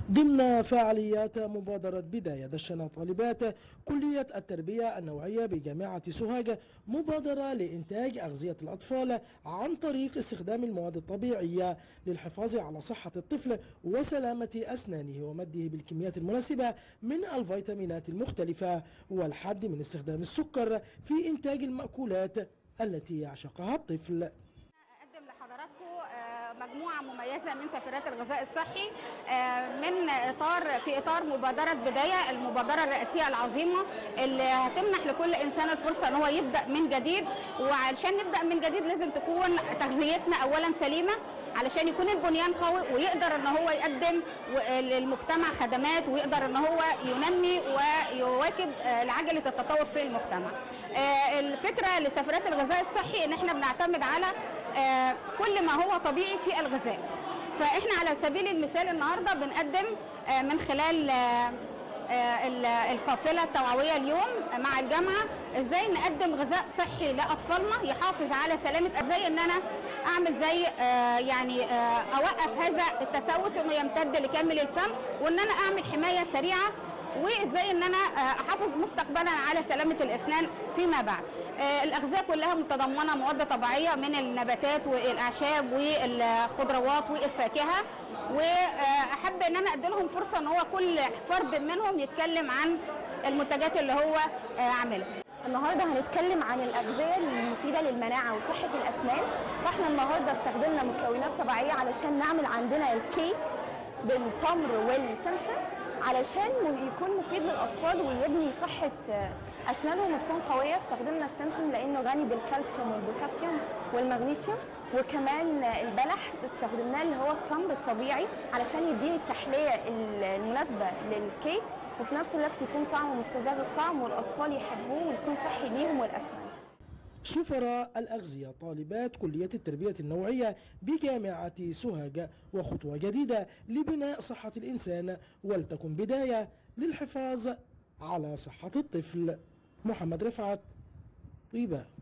ضمن فعاليات مبادرة بداية دشن طالبات كلية التربية النوعية بجامعة سوهاج مبادرة لإنتاج أغذية الأطفال عن طريق استخدام المواد الطبيعية للحفاظ على صحة الطفل وسلامة أسنانه ومده بالكميات المناسبة من الفيتامينات المختلفة والحد من استخدام السكر في إنتاج المأكولات التي يعشقها الطفل أقدم لحضراتكم آه، مجموعة مميزة من سفرات الغذاء الصحي آه، من إطار في إطار مبادرة بداية المبادرة الرئاسية العظيمة اللي هتمنح لكل إنسان الفرصة إن هو يبدأ من جديد وعشان نبدأ من جديد لازم تكون تغذيتنا أولا سليمة علشان يكون البنيان قوي ويقدر ان هو يقدم و- للمجتمع خدمات ويقدر ان هو ينمي ويواكب آه، لعجله التطور في المجتمع. آه، الفكره لسفرات الغذاء الصحي ان احنا بنعتمد على آه، كل ما هو طبيعي في الغذاء. فاحنا على سبيل المثال النهارده بنقدم آه، من خلال آه، آه، ال- القافله التوعويه اليوم مع الجامعه ازاي نقدم غذاء صحي لاطفالنا يحافظ على سلامه ازاي ان انا اعمل زي آه، يعني آه، اوقف هذا التسوس انه يمتد لكامل الفم وان انا اعمل حمايه سريعه وازاي ان انا آه، احافظ مستقبلا على سلامه الاسنان فيما بعد. آه، الاغذيه كلها متضمنه مواد طبيعيه من النباتات والاعشاب والخضروات والفاكهه واحب ان انا ادي لهم فرصه ان هو كل فرد منهم يتكلم عن المنتجات اللي هو آه، عاملها. النهارده هنتكلم عن الاغذيه المفيده للمناعه وصحه الاسنان فاحنا النهارده استخدمنا مكونات طبيعيه علشان نعمل عندنا الكيك بالتمر والسمسم علشان م- يكون مفيد للاطفال ويبني صحه آه، اسنانهم وتكون قويه استخدمنا السمسم لانه غني بالكالسيوم والبوتاسيوم والمغنيسيوم وكمان آه، البلح استخدمناه اللي هو التمر الطبيعي علشان يديني التحليه ال- المناسبه للكيك وفي نفس الوقت يكون طعمه مستذر الطعم والاطفال يحبوه ويكون صحي ليهم والاسنان سفراء الأغذية طالبات كلية التربية النوعية بجامعة سوهاج وخطوة جديدة لبناء صحة الإنسان ولتكن بداية للحفاظ على صحة الطفل محمد رفعت طيبة